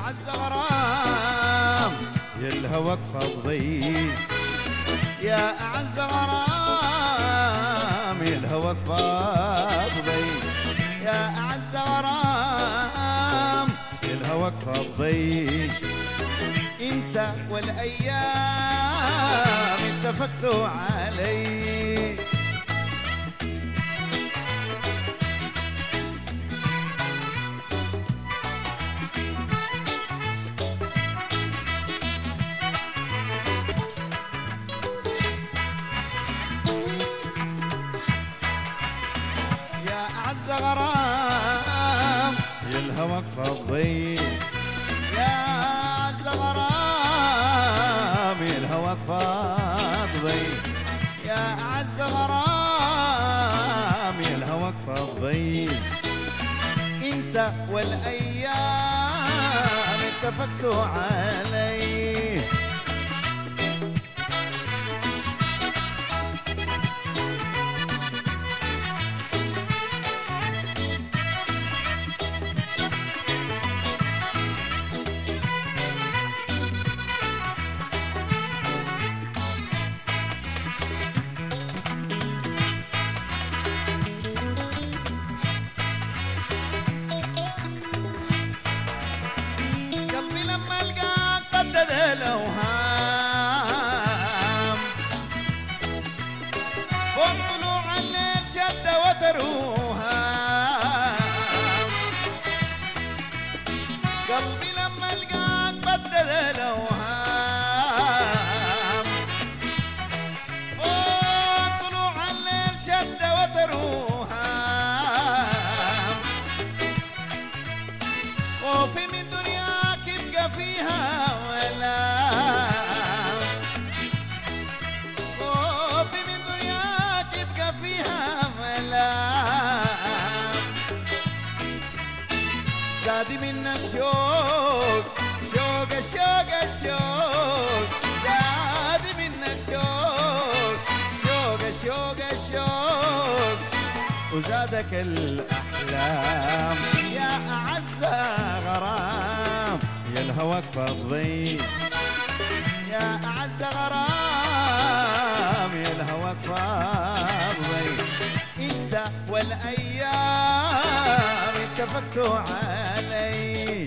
أعز غرام يا الهوى فضي يا أعز غرام يا الهوى فضي يا أعز غرام يا الهوى فضي انت والايام اتفقتوا علي يا اعز غرام يا الهوى فضي يا اعز غرام يا الهوى فضي يا اعز غرام يا الهوى فضي انت والايام اتفقتوا علي قلبي لما القاك قدد الاوهام فوق طلوع الليل شد وتروها قلبي لما القاك بدل الاوهام فوق طلوع الليل شد وتروها خوفي من دنياك يبقى فيها ولا خوفي من دنياك يبقى فيها ولا زادي منك شوق شوق الشوق الشوق زادي منك شوق شوق الشوق الشوق وزادك الأحلام يا أعز غرام يا الهوى فضي يا أعز غرام يا الهوى فضي انت والأيام اتفقتوا علي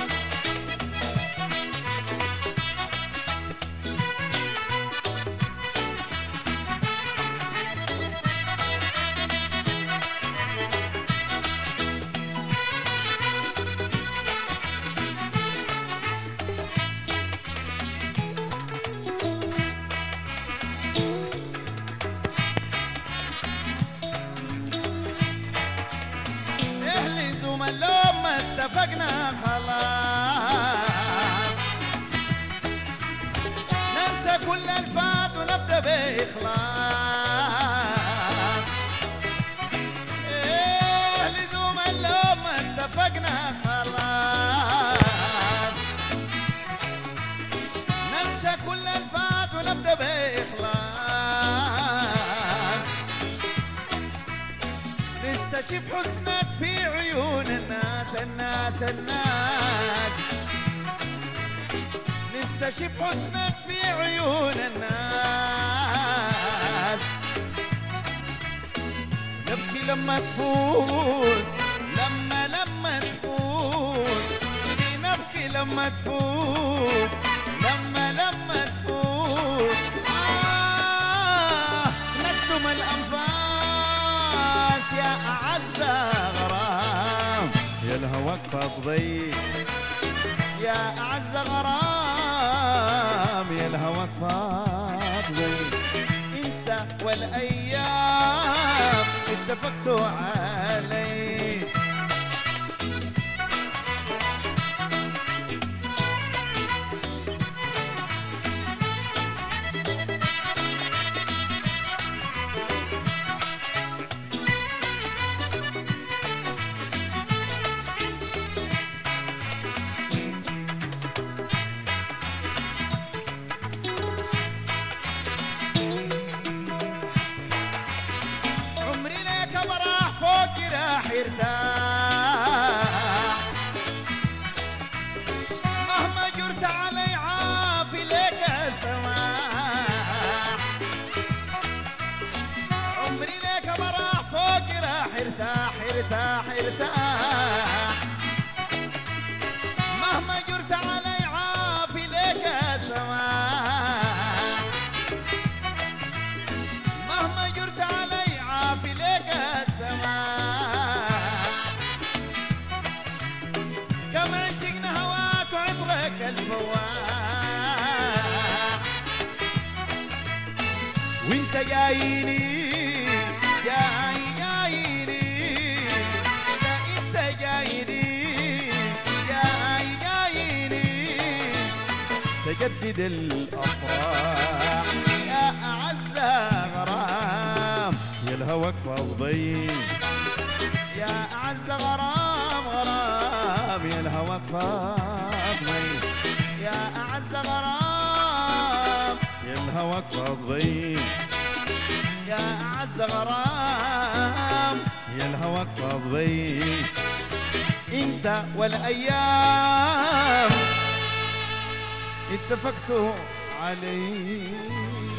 اهلي زمن لو ما اتفقنا خلاص ننسى كل الفات ونبدا باخلاص اهلي زمن لو ما اتفقنا خلاص ننسى كل الفات ونبدا باخلاص نستشف حسنك في عيون الناس الناس الناس نستشف حسنك في عيون الناس نبكي لما تفوت لما لما تفوت نبكي لما تفوت لما لما تفوت آه نكتم الأنفاس يا أعز غرام يا الهوى فضي يا أعز غرام يا الهوى فضي انت والايام اتفقتوا علي عمري لك براح فوق راح لك الفواح وانت جايني جاي جايني لا انت جايني جاي جايني تجدد الافراح يا اعز غرام يا الهوى فضي يا اعز غرام غرام يا الهوى فضي يا اعز غرام يا الهوى فضي يا اعز غرام يا الهوى فضي انت والايام اتفقتوا علي